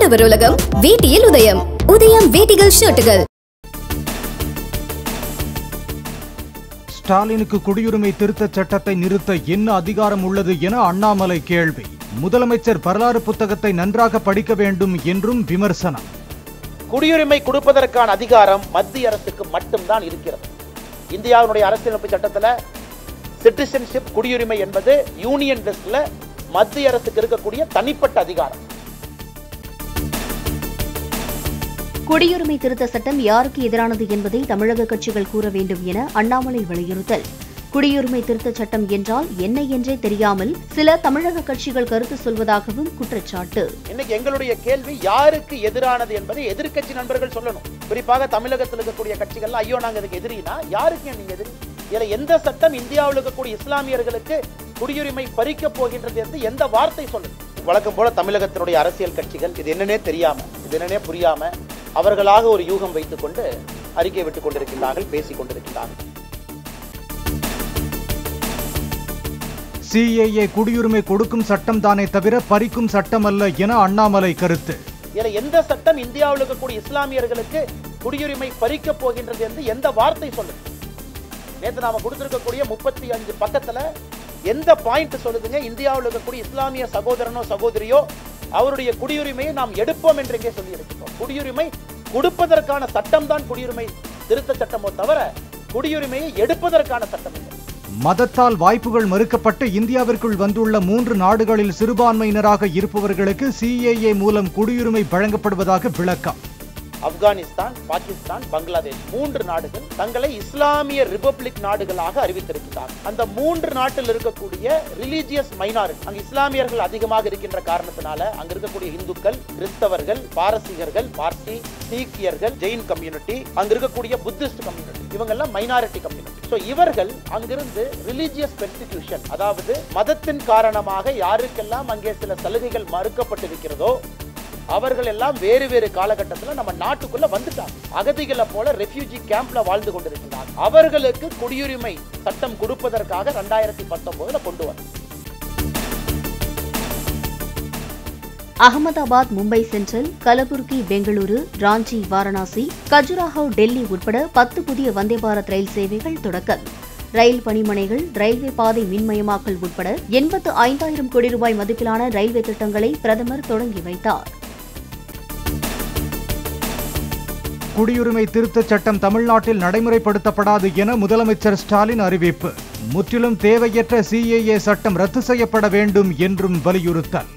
ஆடவர் உலகம் வேட்டியில் உதயம் உதயம் வேட்டிகள் ஷர்ட்டுகள் ஸ்டாலினுக்கு குடியுரிமை திருத்தச் சட்டத்தை நிறுத்த என்ன அதிகாரம் உள்ளது என அண்ணாமலை கேள்வி முதலமைச்சர் வரலாறு புத்தகத்தை நன்றாக படிக்க வேண்டும் என்றும் விமர்சனம் குடியுரிமை கொடுப்பதற்கான அதிகாரம் மத்திய அரசுக்கு மட்டும்தான் இருக்கிறது இந்தியாவினுடைய அரசியலமைப்பு சட்டத்துல சிட்டிசன்ஷிப் குடியுரிமை என்பது யூனியன் லிஸ்ட்ல மத்திய அரசுக்கு இருக்கக்கூடிய தனிப்பட்ட அதிகாரம் குடியுரிமை திருத்த சட்டம் யாருக்கு எதிரானது என்பதை தமிழக கட்சிகள் கூற வேண்டும் என அண்ணாமலை வலியுறுத்தல் குடியுரிமை திருத்த சட்டம் என்றால் என்ன என்றே தெரியாமல் சில தமிழக கட்சிகள் கருத்து சொல்வதாகவும் குற்றச்சாட்டு இன்னைக்கு எங்களுடைய கேள்வி யாருக்கு எதிரானது என்பதை எதிர்க்கட்சி நண்பர்கள் சொல்லணும் குறிப்பாக தமிழகத்தில் இருக்கக்கூடிய கட்சிகள் ஐயோ நாங்க இதுக்கு எதிரினா யாருக்கு நீங்க எதிரி இதுல எந்த சட்டம் இந்தியாவில் இருக்கக்கூடிய இஸ்லாமியர்களுக்கு குடியுரிமை பறிக்கப் போகின்றது என்று எந்த வார்த்தை சொல்லுது வழக்கம் போல தமிழகத்தினுடைய அரசியல் கட்சிகள் இது என்னன்னே தெரியாம இது என்னன்னே புரியாம அவர்களாக ஒரு யூகம் வைத்துக் கொண்டு அறிக்கை விட்டுக் கொண்டிருக்கின்றார்கள் பேசிக் கொண்டிருக்கிறார்கள் சிஏஏ குடியுரிமை கொடுக்கும் சட்டம் தானே தவிர பறிக்கும் சட்டம் அல்ல என அண்ணாமலை கருத்து இதுல எந்த சட்டம் இந்தியாவில் இருக்கக்கூடிய இஸ்லாமியர்களுக்கு குடியுரிமை பறிக்கப் போகின்றது என்று எந்த வார்த்தை சொல்லுது நேற்று நாம கொடுத்திருக்கக்கூடிய முப்பத்தி அஞ்சு பக்கத்துல எந்த பாயிண்ட் சொல்லுதுங்க இந்தியாவில் இருக்கக்கூடிய இஸ்லாமிய சகோதரனோ சகோதரியோ அவருடைய குடியுரிமையை நாம் எடுப்போம் என்று இங்கே சொல்லி இருக்கிறோம் குடியுரிமை கொடுப்பதற்கான சட்டம் தான் குடியுரிமை திருத்த சட்டமோ தவிர குடியுரிமையை எடுப்பதற்கான சட்டம் இல்லை மதத்தால் வாய்ப்புகள் மறுக்கப்பட்டு இந்தியாவிற்குள் வந்துள்ள மூன்று நாடுகளில் சிறுபான்மையினராக இருப்பவர்களுக்கு சிஏஏ மூலம் குடியுரிமை வழங்கப்படுவதாக விளக்கம் ஆப்கானிஸ்தான் பாகிஸ்தான் பங்களாதேஷ் மூன்று நாடுகள் தங்களை இஸ்லாமிய ரிபப்ளிக் நாடுகளாக அறிவித்திருக்கிறார் அந்த மூன்று நாட்டில் இருக்கக்கூடிய ரிலீஜியஸ் மைனாரிட்டி அங்க இஸ்லாமியர்கள் அதிகமாக இருக்கின்ற காரணத்தினால அங்க இருக்கக்கூடிய இந்துக்கள் கிறிஸ்தவர்கள் பாரசீகர்கள் பார்சி சீக்கியர்கள் ஜெயின் கம்யூனிட்டி அங்க இருக்கக்கூடிய புத்திஸ்ட் கம்யூனிட்டி இவங்க எல்லாம் மைனாரிட்டி கம்யூனிட்டி சோ இவர்கள் அங்கிருந்து ரிலீஜியஸ் பெர்சிக்யூஷன் அதாவது மதத்தின் காரணமாக யாருக்கெல்லாம் அங்கே சில சலுகைகள் மறுக்கப்பட்டிருக்கிறதோ அவர்கள் எல்லாம் வேறு வேறு காலகட்டத்தில் நம்ம நாட்டுக்குள்ள வந்துட்டாங்க அகதிகளை போல ரெஃப்யூஜி கேம்ப்ல வாழ்ந்து கொண்டிருக்கிறாங்க அவர்களுக்கு குடியுரிமை சட்டம் கொடுப்பதற்காக ரெண்டாயிரத்தி பத்தொன்பதுல கொண்டு வர அகமதாபாத் மும்பை சென்ட்ரல் கலபுர்கி பெங்களூரு ராஞ்சி வாரணாசி கஜுராஹோ டெல்லி உட்பட பத்து புதிய வந்தே பாரத் ரயில் சேவைகள் தொடக்கம் ரயில் பணிமனைகள் ரயில்வே பாதை மின்மயமாக்கல் உட்பட எண்பத்து ஐந்தாயிரம் கோடி ரூபாய் மதிப்பிலான ரயில்வே திட்டங்களை பிரதமர் தொடங்கி வைத்தார் குடியுரிமை திருத்தச் சட்டம் தமிழ்நாட்டில் நடைமுறைப்படுத்தப்படாது என முதலமைச்சர் ஸ்டாலின் அறிவிப்பு முற்றிலும் தேவையற்ற சிஏஏ சட்டம் ரத்து செய்யப்பட வேண்டும் என்றும் வலியுறுத்தல்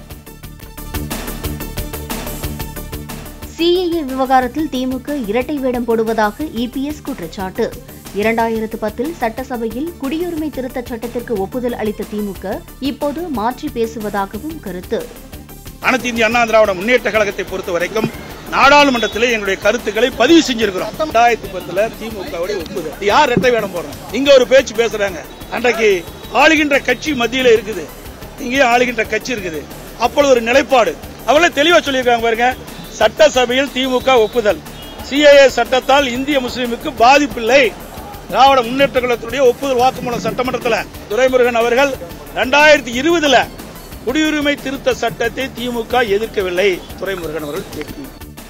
சிஏஏ விவகாரத்தில் திமுக இரட்டை வேடம் போடுவதாக இபிஎஸ் குற்றச்சாட்டு இரண்டாயிரத்து பத்தில் சட்டசபையில் குடியுரிமை திருத்தச் சட்டத்திற்கு ஒப்புதல் அளித்த திமுக இப்போது மாற்றி பேசுவதாகவும் கருத்து அனைத்து இந்திய அண்ணா திராவிட முன்னேற்ற கழகத்தை பொறுத்த வரைக்கும் நாடாளுமன்றத்திலே எங்களுடைய கருத்துக்களை பதிவு செஞ்சிருக்கிறோம் ரெண்டாயிரத்தி பத்துல திமுகவுடைய ஒப்புதல் இது யார் ரெட்டை வேடம் போடுறோம் இங்க ஒரு பேச்சு பேசுறாங்க அன்றைக்கு ஆளுகின்ற கட்சி மத்தியில இருக்குது இங்கேயும் ஆளுகின்ற கட்சி இருக்குது அப்பொழுது ஒரு நிலைப்பாடு அவங்களே தெளிவா சொல்லியிருக்காங்க பாருங்க சட்டசபையில் திமுக ஒப்புதல் சிஏஏ சட்டத்தால் இந்திய முஸ்லிமுக்கு பாதிப்பில்லை திராவிட முன்னேற்ற கழகத்துடைய ஒப்புதல் வாக்குமூலம் சட்டமன்றத்தில் துரைமுருகன் அவர்கள் ரெண்டாயிரத்தி இருபதுல குடியுரிமை திருத்த சட்டத்தை திமுக எதிர்க்கவில்லை துரைமுருகன் அவர்கள் கேள்வி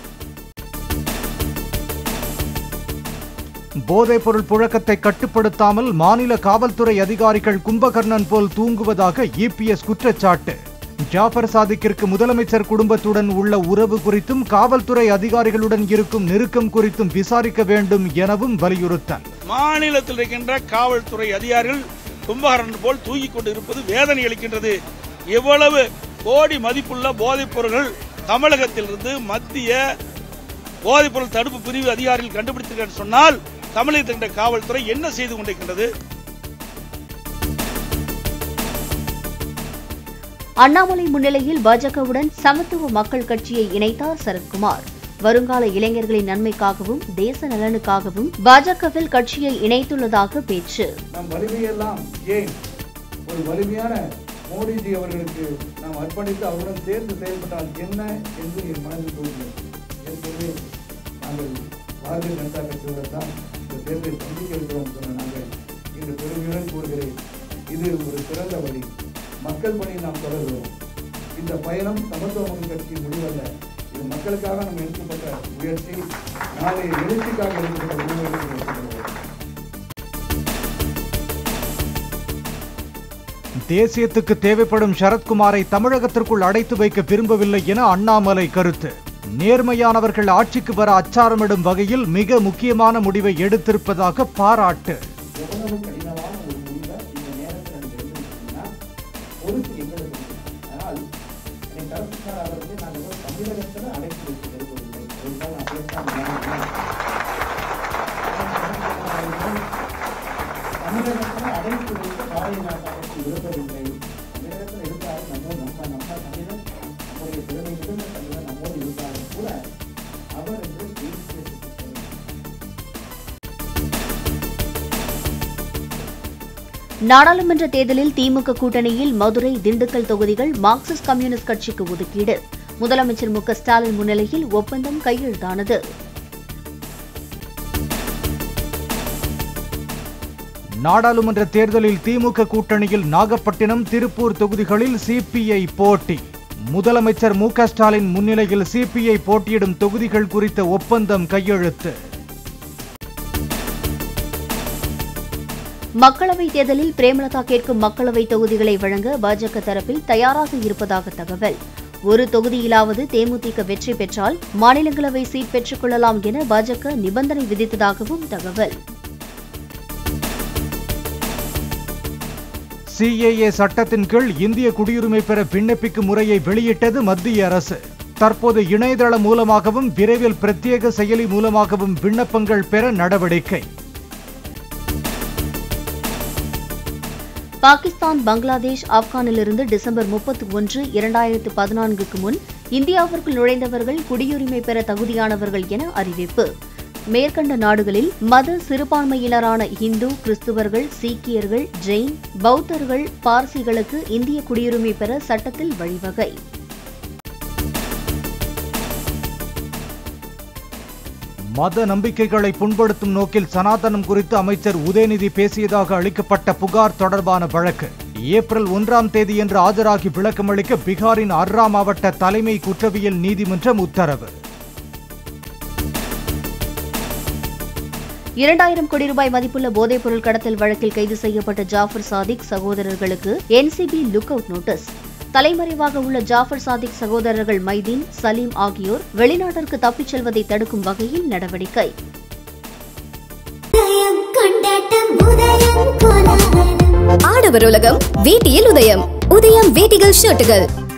போதைப்பொருள் புழக்கத்தை கட்டுப்படுத்தாமல் மாநில காவல்துறை அதிகாரிகள் கும்பகர்ணன் போல் தூங்குவதாக இபிஎஸ் குற்றச்சாட்டு ஜாஃபர் சாதிக்கிற்கு முதலமைச்சர் குடும்பத்துடன் உள்ள உறவு குறித்தும் காவல்துறை அதிகாரிகளுடன் இருக்கும் நெருக்கம் குறித்தும் விசாரிக்க வேண்டும் எனவும் வலியுறுத்தல் மாநிலத்தில் இருக்கின்ற காவல்துறை அதிகாரிகள் கும்பகரன் போல் தூங்கிக் கொண்டு இருப்பது வேதனை அளிக்கின்றது எவ்வளவு கோடி மதிப்புள்ள போதைப் பொருள்கள் தமிழகத்திலிருந்து மத்திய போதைப்பொருள் தடுப்பு பிரிவு அதிகாரிகள் கண்டுபிடித்திருக்கிறார் சொன்னால் தமிழகத்தில் இருக்கின்ற காவல்துறை என்ன செய்து கொண்டிருக்கின்றது அண்ணாமலை முன்னிலையில் பாஜகவுடன் சமத்துவ மக்கள் கட்சியை இணைத்தார் சரத்குமார் வருங்கால இளைஞர்களின் நன்மைக்காகவும் தேச நலனுக்காகவும் பாஜகவில் கட்சியை இணைத்துள்ளதாக பேச்சு நம் வலிமையெல்லாம் ஏன் ஒரு வலிமையான மோடிஜி அவர்களுக்கு நாம் அர்ப்பணித்து அவருடன் சேர்ந்து செயல்பட்டால் என்ன என்று என் மனதில் தோன்றியது ஏற்கனவே நாங்கள் பாரதிய ஜனதா கட்சியுடன் தான் இந்த தேர்தலை சந்திக்க இருக்கிறோம் சொன்ன நாங்கள் இன்று பெருமையுடன் கூறுகிறேன் இது ஒரு சிறந்த வழி மக்கள் பணியை நாம் தொடர்கிறோம் இந்த பயணம் சமத்துவ மக்கள் கட்சியின் முடிவல்ல இது மக்களுக்காக நம்ம எடுக்கப்பட்ட முயற்சி நாளை எழுச்சிக்காக எடுக்கப்பட்ட முடிவு என்று சொல்லுவோம் தேசியத்துக்கு தேவைப்படும் சரத்குமாரை தமிழகத்திற்குள் அடைத்து வைக்க விரும்பவில்லை என அண்ணாமலை கருத்து நேர்மையானவர்கள் ஆட்சிக்கு வர அச்சாரமிடும் வகையில் மிக முக்கியமான முடிவை எடுத்திருப்பதாக பாராட்டு எவ்வளவு கடினமான ஒரு முடிவை இந்த நேரத்தில் நீங்கள் எடுத்துக்கிட்டீங்கன்னா பொறுப்பு எங்களுக்கு இருக்கு. அதனால் என்னை கருத்துக்கார அவர்களே நாங்கள் ஏதோ தமிழகத்தில் அடைத்து வைக்க விரும்பவில்லை அதுதான் நான் பேசாம இருந்தேன். தமிழகத்தில் அடைத்து வைக்க பாரதிய ஜனதா கட்சி விரும்பவில்லை தமிழகத்தில் இருந்தாலும் நம்ம நம்ம நம்ம தமிழர் நம்முடைய திறமை மிகுந்த தமிழர் நம்மோடு இருந்தாலும் கூட அவர் என்று தேசிய சுத்தம் நாடாளுமன்ற தேர்தலில் திமுக கூட்டணியில் மதுரை திண்டுக்கல் தொகுதிகள் மார்க்சிஸ்ட் கம்யூனிஸ்ட் கட்சிக்கு ஒதுக்கீடு முதலமைச்சர் மு க ஸ்டாலின் முன்னிலையில் ஒப்பந்தம் கையெழுத்தானது நாடாளுமன்ற தேர்தலில் திமுக கூட்டணியில் நாகப்பட்டினம் திருப்பூர் தொகுதிகளில் சிபிஐ போட்டி முதலமைச்சர் மு க ஸ்டாலின் முன்னிலையில் சிபிஐ போட்டியிடும் தொகுதிகள் குறித்த ஒப்பந்தம் கையெழுத்து மக்களவைத் தேர்தலில் பிரேமலதா கேட்கும் மக்களவைத் தொகுதிகளை வழங்க பாஜக தரப்பில் தயாராக இருப்பதாக தகவல் ஒரு தொகுதியிலாவது தேமுதிக வெற்றி பெற்றால் மாநிலங்களவை சீட் பெற்றுக் கொள்ளலாம் என பாஜக நிபந்தனை விதித்ததாகவும் தகவல் சிஏஏ சட்டத்தின் கீழ் இந்திய குடியுரிமை பெற விண்ணப்பிக்கும் முறையை வெளியிட்டது மத்திய அரசு தற்போது இணையதளம் மூலமாகவும் விரைவில் பிரத்யேக செயலி மூலமாகவும் விண்ணப்பங்கள் பெற நடவடிக்கை பாகிஸ்தான் பங்களாதேஷ் ஆப்கானிலிருந்து டிசம்பர் முப்பத்தி ஒன்று இரண்டாயிரத்து பதினான்குக்கு முன் இந்தியாவிற்குள் நுழைந்தவர்கள் குடியுரிமை பெற தகுதியானவர்கள் என அறிவிப்பு மேற்கண்ட நாடுகளில் மத சிறுபான்மையினரான இந்து கிறிஸ்துவர்கள் சீக்கியர்கள் ஜெயின் பௌத்தர்கள் பார்சிகளுக்கு இந்திய குடியுரிமை பெற சட்டத்தில் வழிவகை மத நம்பிக்கைகளை புண்படுத்தும் நோக்கில் சனாதனம் குறித்து அமைச்சர் உதயநிதி பேசியதாக அளிக்கப்பட்ட புகார் தொடர்பான வழக்கு ஏப்ரல் ஒன்றாம் தேதியன்று ஆஜராகி விளக்கமளிக்க பீகாரின் அர்ரா மாவட்ட தலைமை குற்றவியல் நீதிமன்றம் உத்தரவு இரண்டாயிரம் கோடி ரூபாய் மதிப்புள்ள போதைப்பொருள் கடத்தல் வழக்கில் கைது செய்யப்பட்ட ஜாஃபர் சாதிக் சகோதரர்களுக்கு என்சிபி லுக் அவுட் நோட்டீஸ் தலைமறைவாக உள்ள ஜாஃபர் சாதிக் சகோதரர்கள் மைதீன் சலீம் ஆகியோர் வெளிநாட்டிற்கு தப்பிச் செல்வதை தடுக்கும் வகையில் நடவடிக்கை உதயம் கொண்டாட்டம் உதயம் கோலாகலம் ஆடவர் உலகம் வேட்டியில் உதயம் உதயம் வேட்டிகள் ஷர்ட்டுகள்